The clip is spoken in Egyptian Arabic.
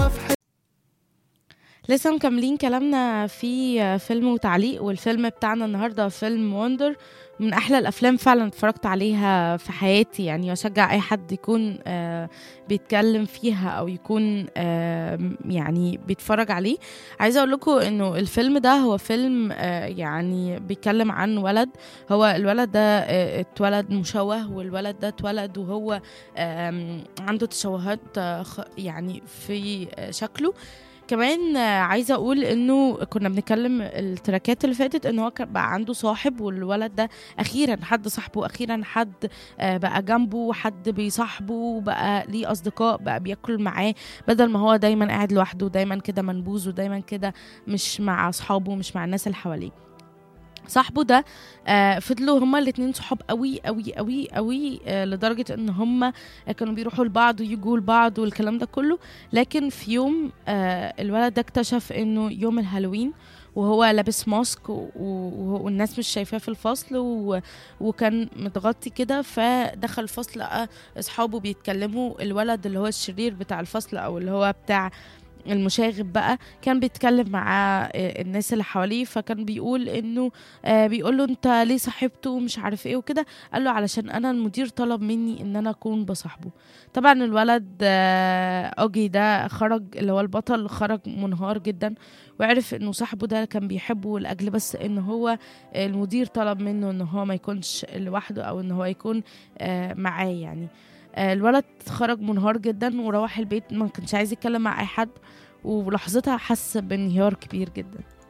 هو في حتة لسه مكملين كلامنا في فيلم وتعليق والفيلم بتاعنا النهارده فيلم وندر من احلى الافلام فعلا اتفرجت عليها في حياتي يعني واشجع اي حد يكون آه بيتكلم فيها او يكون آه يعني بيتفرج عليه عايزه اقول لكم انه الفيلم ده هو فيلم آه يعني بيتكلم عن ولد هو الولد ده آه اتولد مشوه والولد ده اتولد وهو آم، عنده تشوهات آه، خ- يعني في آه، شكله كمان آه، عايزه اقول انه كنا بنتكلم التراكات اللي فاتت ان هو كان بقى عنده صاحب والولد ده اخيرا حد صاحبه اخيرا حد آه، بقى جنبه حد بيصاحبه بقى ليه اصدقاء بقى بياكل معاه بدل ما هو دايما قاعد لوحده دايما كده منبوذ ودايما كده مش مع اصحابه مش مع الناس اللي حواليه صاحبه ده آه فضلوا هما الاتنين صحاب قوي قوي قوي قوي آه لدرجة ان هما كانوا بيروحوا لبعض ويجوا لبعض والكلام ده كله لكن في يوم آه الولد ده اكتشف انه يوم الهالوين وهو لابس ماسك و- و- والناس مش شايفاه في الفصل و... وكان متغطي كده فدخل الفصل لقى اصحابه بيتكلموا الولد اللي هو الشرير بتاع الفصل او اللي هو بتاع المشاغب بقى كان بيتكلم مع آه، الناس اللي حواليه فكان بيقول انه آه بيقول له انت ليه صاحبته ومش عارف ايه وكده قال له علشان انا المدير طلب مني ان انا اكون بصاحبه طبعا الولد آه اوجي ده خرج اللي هو البطل خرج منهار جدا وعرف انه صاحبه ده كان بيحبه لاجل بس ان هو المدير طلب منه ان هو ما يكونش لوحده او ان هو يكون آه معاه يعني آه الولد خرج منهار جدا وروح البيت ما كانش عايز يتكلم مع اي حد ولحظتها حس بانهيار كبير جدا